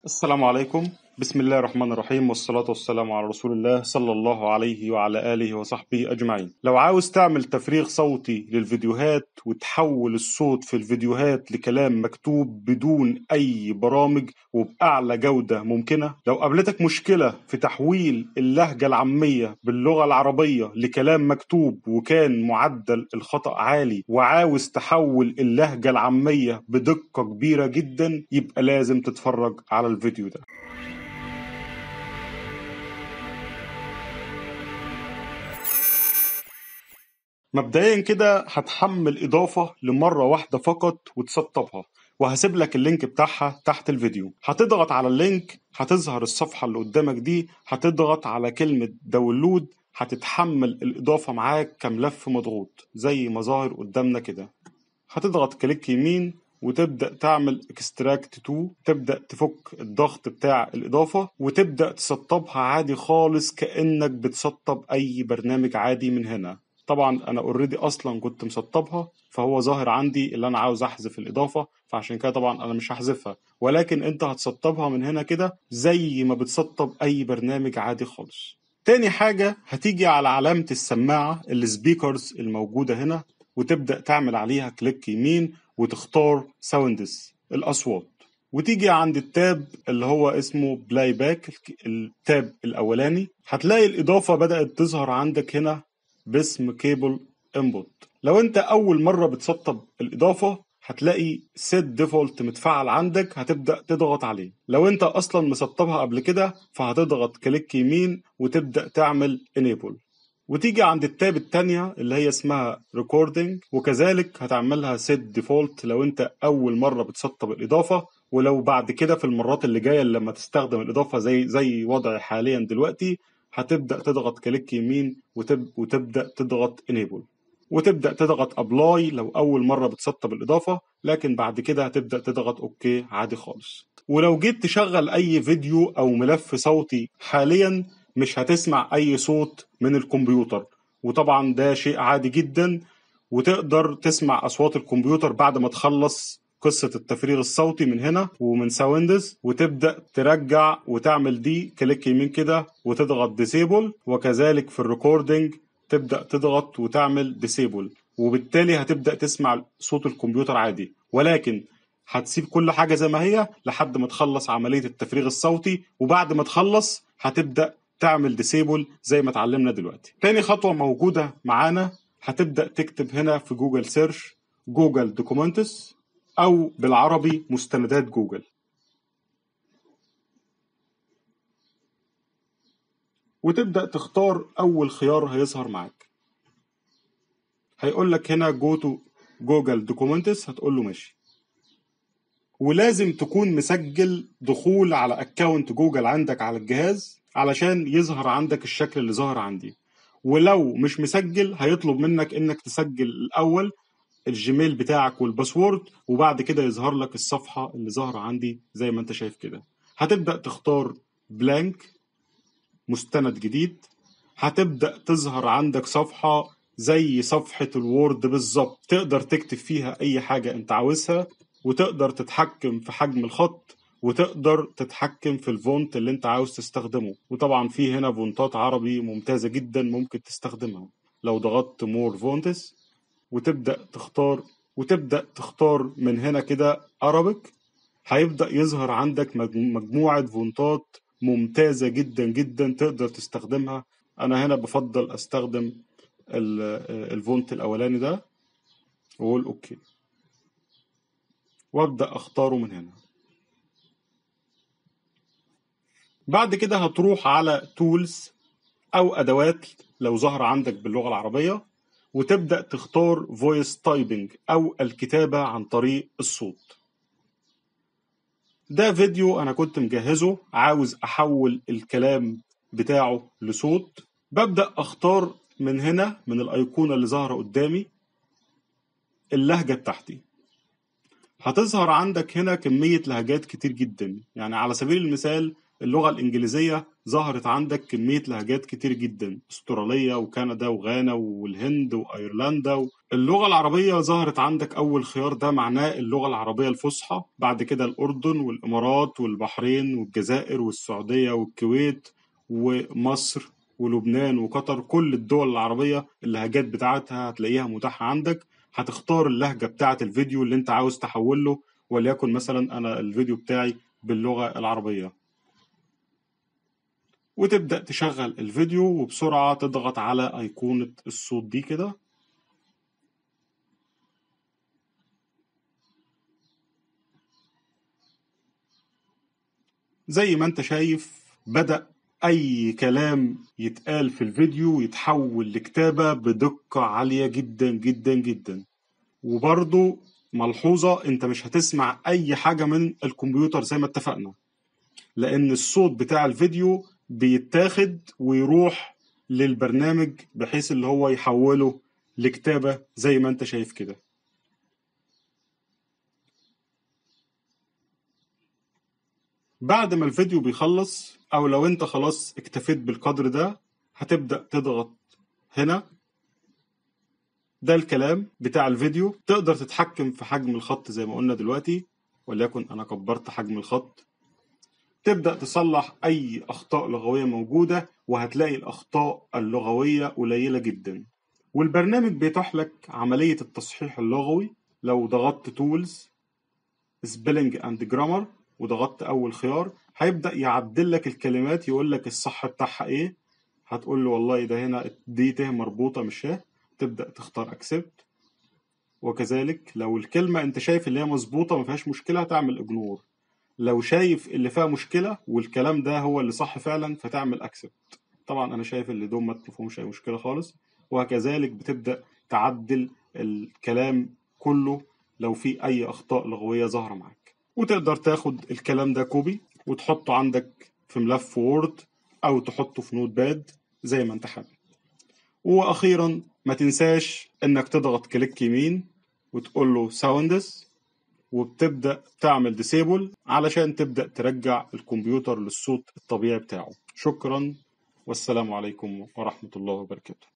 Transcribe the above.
السلام عليكم بسم الله الرحمن الرحيم والصلاة والسلام على رسول الله صلى الله عليه وعلى آله وصحبه أجمعين لو عاوز تعمل تفريغ صوتي للفيديوهات وتحول الصوت في الفيديوهات لكلام مكتوب بدون أي برامج وبأعلى جودة ممكنة لو قابلتك مشكلة في تحويل اللهجة العامية باللغة العربية لكلام مكتوب وكان معدل الخطأ عالي وعاوز تحول اللهجة العامية بدقة كبيرة جدا يبقى لازم تتفرج على الفيديو ده مبدئيا كده هتحمل إضافة لمرة واحدة فقط وتسطبها وهسيب لك اللينك بتاعها تحت الفيديو هتضغط على اللينك هتظهر الصفحة اللي قدامك دي هتضغط على كلمة داونلود هتتحمل الإضافة معاك كملف مضغوط زي ما ظاهر قدامنا كده هتضغط كليك يمين وتبدأ تعمل اكستراكت تو تبدأ تفك الضغط بتاع الإضافة وتبدأ تسطبها عادي خالص كأنك بتسطب أي برنامج عادي من هنا طبعا انا اوريدي اصلا كنت مسطبها فهو ظاهر عندي اللي انا عاوز احذف الاضافه فعشان كده طبعا انا مش هحذفها ولكن انت هتسطبها من هنا كده زي ما بتسطب اي برنامج عادي خالص تاني حاجة هتيجي على علامة السماعة السبيكرز الموجودة هنا وتبدأ تعمل عليها كليك يمين وتختار ساوندز الأصوات وتيجي عند التاب اللي هو اسمه بلاي باك التاب الأولاني هتلاقي الإضافة بدأت تظهر عندك هنا باسم كيبل انبوت لو انت اول مره بتسطب الاضافه هتلاقي سيت ديفولت متفعل عندك هتبدا تضغط عليه لو انت اصلا مسطبها قبل كده فهتضغط كليك يمين وتبدا تعمل انيبل وتيجي عند التاب التانية اللي هي اسمها ريكوردنج وكذلك هتعملها سيت ديفولت لو انت اول مره بتسطب الاضافه ولو بعد كده في المرات اللي جايه لما تستخدم الاضافه زي زي وضعي حاليا دلوقتي هتبدا تضغط كليك يمين وتب... وتبدا تضغط انيبل وتبدا تضغط ابلاي لو اول مره بتسطب الاضافه لكن بعد كده هتبدا تضغط اوكي عادي خالص ولو جيت تشغل اي فيديو او ملف صوتي حاليا مش هتسمع اي صوت من الكمبيوتر وطبعا ده شيء عادي جدا وتقدر تسمع اصوات الكمبيوتر بعد ما تخلص قصة التفريغ الصوتي من هنا ومن ساوندز وتبدأ ترجع وتعمل دي كليك يمين كده وتضغط ديسيبل وكذلك في الريكوردنج تبدأ تضغط وتعمل ديسيبل وبالتالي هتبدأ تسمع صوت الكمبيوتر عادي ولكن هتسيب كل حاجة زي ما هي لحد ما تخلص عملية التفريغ الصوتي وبعد ما تخلص هتبدأ تعمل ديسيبل زي ما اتعلمنا دلوقتي تاني خطوة موجودة معانا هتبدأ تكتب هنا في جوجل سيرش جوجل دوكومنتس أو بالعربي مستندات جوجل وتبدأ تختار أول خيار هيظهر معاك هيقول لك هنا جو تو جوجل دوكومنتس هتقول له ماشي ولازم تكون مسجل دخول على اكونت جوجل عندك على الجهاز علشان يظهر عندك الشكل اللي ظهر عندي ولو مش مسجل هيطلب منك انك تسجل الاول الجيميل بتاعك والباسورد وبعد كده يظهر لك الصفحة اللي ظاهرة عندي زي ما انت شايف كده هتبدأ تختار بلانك مستند جديد هتبدأ تظهر عندك صفحة زي صفحة الوورد بالظبط تقدر تكتب فيها أي حاجة أنت عاوزها وتقدر تتحكم في حجم الخط وتقدر تتحكم في الفونت اللي انت عاوز تستخدمه وطبعا في هنا فونتات عربي ممتازة جدا ممكن تستخدمها لو ضغطت مور فونتس وتبدأ تختار وتبدأ تختار من هنا كده Arabic هيبدأ يظهر عندك مجموعة فونتات ممتازة جدا جدا تقدر تستخدمها أنا هنا بفضل أستخدم الفونت الأولاني ده وأقول أوكي وأبدأ أختاره من هنا بعد كده هتروح على تولز أو أدوات لو ظهر عندك باللغة العربية وتبدأ تختار فويس تايبنج أو الكتابة عن طريق الصوت ده فيديو أنا كنت مجهزه عاوز أحول الكلام بتاعه لصوت ببدأ أختار من هنا من الأيقونة اللي ظاهرة قدامي اللهجة بتاعتي هتظهر عندك هنا كمية لهجات كتير جدا يعني على سبيل المثال اللغة الإنجليزية ظهرت عندك كمية لهجات كتير جدا استراليا وكندا وغانا والهند وأيرلندا اللغة العربية ظهرت عندك أول خيار ده معناه اللغة العربية الفصحى بعد كده الأردن والإمارات والبحرين والجزائر والسعودية والكويت ومصر ولبنان وقطر كل الدول العربية اللهجات بتاعتها هتلاقيها متاحة عندك هتختار اللهجة بتاعة الفيديو اللي انت عاوز تحوله وليكن مثلا أنا الفيديو بتاعي باللغة العربية وتبدأ تشغل الفيديو وبسرعة تضغط على أيقونة الصوت دي كده زي ما انت شايف بدأ أي كلام يتقال في الفيديو يتحول لكتابة بدقة عالية جدا جدا جدا وبرضو ملحوظة انت مش هتسمع أي حاجة من الكمبيوتر زي ما اتفقنا لأن الصوت بتاع الفيديو بيتاخد ويروح للبرنامج بحيث اللي هو يحوله لكتابة زي ما انت شايف كده بعد ما الفيديو بيخلص او لو انت خلاص اكتفيت بالقدر ده هتبدأ تضغط هنا ده الكلام بتاع الفيديو تقدر تتحكم في حجم الخط زي ما قلنا دلوقتي وليكن انا كبرت حجم الخط تبدأ تصلح أي أخطاء لغوية موجودة وهتلاقي الأخطاء اللغوية قليلة جدا والبرنامج بيتيح لك عملية التصحيح اللغوي لو ضغطت تولز سبيلنج اند جرامر وضغطت أول خيار هيبدأ يعدل لك الكلمات يقول لك الصح بتاعها إيه هتقول له والله ده هنا دي ت مربوطة مش ه تبدأ تختار اكسبت وكذلك لو الكلمة أنت شايف اللي هي مظبوطة ما فيهاش مشكلة هتعمل اجنور لو شايف اللي فيها مشكلة والكلام ده هو اللي صح فعلا فتعمل اكسبت طبعا انا شايف اللي دول ما فيهمش اي مشكلة خالص وكذلك بتبدأ تعدل الكلام كله لو في اي اخطاء لغوية ظاهرة معاك وتقدر تاخد الكلام ده كوبي وتحطه عندك في ملف وورد او تحطه في نوت باد زي ما انت حابب واخيرا ما تنساش انك تضغط كليك يمين وتقول له ساوندز وبتبدأ تعمل ديسيبل علشان تبدأ ترجع الكمبيوتر للصوت الطبيعي بتاعه شكرا والسلام عليكم ورحمة الله وبركاته